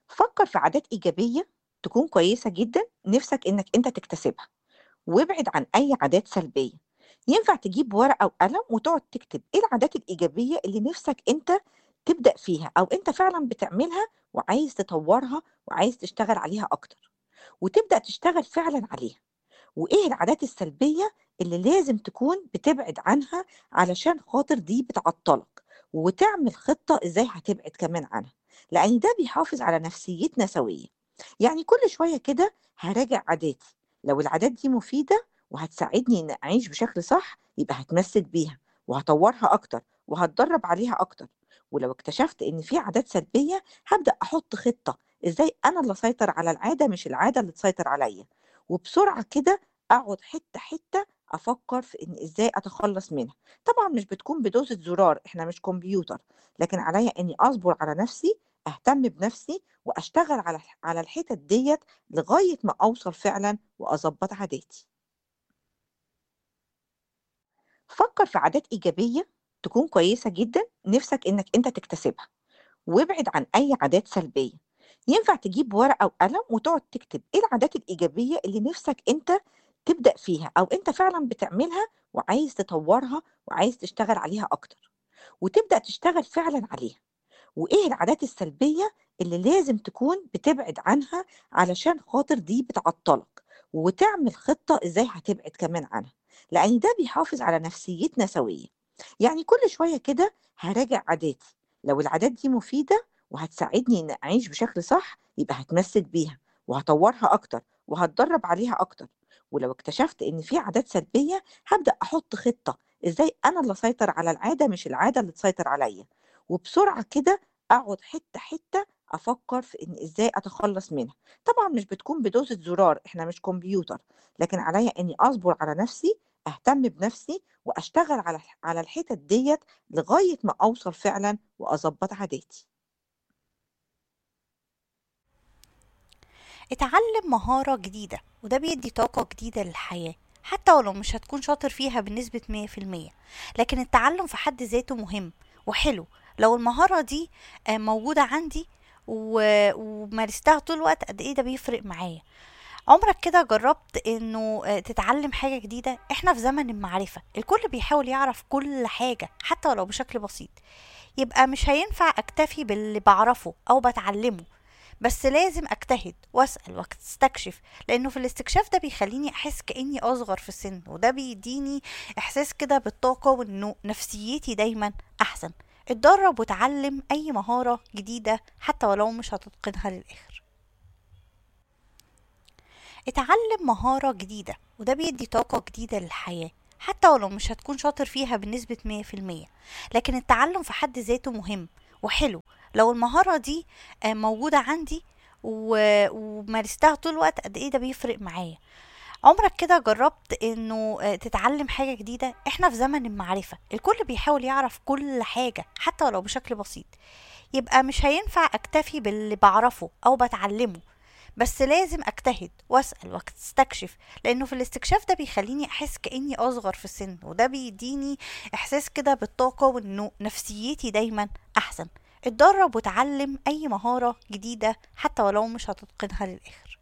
فكر في عادات إيجابية تكون كويسة جدًا نِفْسك إنك أنت تكتسبها، وابعد عن أي عادات سلبية، ينفع تجيب ورقة وقلم وتقعد تكتب إيه العادات الإيجابية اللي نِفْسك أنت تبدأ فيها أو أنت فعلًا بتعملها وعايز تطوّرها وعايز تشتغل عليها أكتر، وتبدأ تشتغل فعلًا عليها، وإيه العادات السلبية اللي لازم تكون بتبعد عنها علشان خاطر دي بتعطّلك، وتعمل خطة إزاي هتبعد كمان عنها، لإن ده بيحافظ على نفسيتنا سوية. يعني كل شوية كده هاراجع عاداتي لو العادات دي مفيدة وهتساعدني إن أعيش بشكل صح يبقى هتمسك بيها وهطورها أكتر وهتدرب عليها أكتر ولو اكتشفت إن في عادات سلبية هبدأ أحط خطة إزاي أنا اللي أسيطر على العادة مش العادة اللي تسيطر عليا وبسرعة كده أقعد حتة حتة أفكر في إن إزاي أتخلص منها طبعا مش بتكون بدوسة زرار إحنا مش كمبيوتر لكن عليا إني أصبر على نفسي أهتم بنفسي وأشتغل على الح على الحتت ديّة لغاية ما أوصل فعلًا وأضبّط عاداتي. فكّر في عادات إيجابية تكون كويسة جدًا نِفْسك إنك أنت تكتسبها، وابعد عن أي عادات سلبية، ينفع تجيب ورقة وقلم وتقعد تكتب إيه العادات الإيجابية اللي نِفْسك أنت تبدأ فيها أو أنت فعلًا بتعملها وعايز تطوّرها وعايز تشتغل عليها أكتر، وتبدأ تشتغل فعلًا عليها. وإيه العادات السلبية اللي لازم تكون بتبعد عنها علشان خاطر دي بتعطّلك، وتعمل خطة إزاي هتبعد كمان عنها، لإن ده بيحافظ على نفسيتنا سوية. يعني كل شوية كده هاراجع عاداتي، لو العادات دي مفيدة وهتساعدني إن أعيش بشكل صح يبقى هاتمسك بيها وهاطوّرها أكتر وهاتدرب عليها أكتر، ولو اكتشفت إن في عادات سلبية هابدأ أحط خطة إزاي أنا اللي أسيطر على العادة مش العادة اللي تسيطر عليَّ. وبسرعة كده أقعد حتّة، حتّة أفكّر في إن إزاي أتخلّص منها. طبعًا مش بتكون بدوسة زرار، إحنا مش كمبيوتر، لكن عليّا إنّي أصبر على نَفْسي، أهتم بنَفْسي وأشتغل على الح على الحتت ديّة لغاية ما أوصل فعلًا وأضبّط عاداتي. اتعلم مهارة جديدة وده بيدي طاقة جديدة للحياة حتى ولو مش هتكون شاطر فيها بنسبة مية في المية لكن التعلم في حد ذاته مهم وحلو لو المهارة دي آه، موجودة عندي و- ومارستها طول الوقت قد ايه ده بيفرق معايا عمرك كده جربت انه آه، تتعلم حاجة جديدة احنا في زمن المعرفة الكل بيحاول يعرف كل حاجة حتى ولو بشكل بسيط يبقى مش هينفع اكتفي باللي بعرفه او بتعلمه بس لازم اجتهد واسال واستكشف لانه في الاستكشاف ده بيخليني احس كاني اصغر في السن وده بيديني احساس كده بالطاقه وانه نفسيتي دايما احسن اتدرب وتعلم اي مهاره جديده حتى ولو مش هتتقنها للاخر اتعلم مهاره جديده وده بيدي طاقه جديده للحياه حتى ولو مش هتكون شاطر فيها بنسبة مية في المية لكن التعلم في حد ذاته مهم وحلو لو المهارة دي آه، موجودة عندي و- ومارستها طول الوقت قد ايه ده بيفرق معايا عمرك كده جربت انه آه، تتعلم حاجة جديدة احنا في زمن المعرفة الكل بيحاول يعرف كل حاجة حتى ولو بشكل بسيط يبقى مش هينفع اكتفي باللي بعرفه او بتعلمه بس لازم اجتهد واسال واستكشف لانه في الاستكشاف ده بيخليني احس كاني اصغر في السن وده بيديني احساس كده بالطاقه وانه نفسيتي دايما احسن اتدرب وتعلم اي مهاره جديده حتى ولو مش هتتقنها للاخر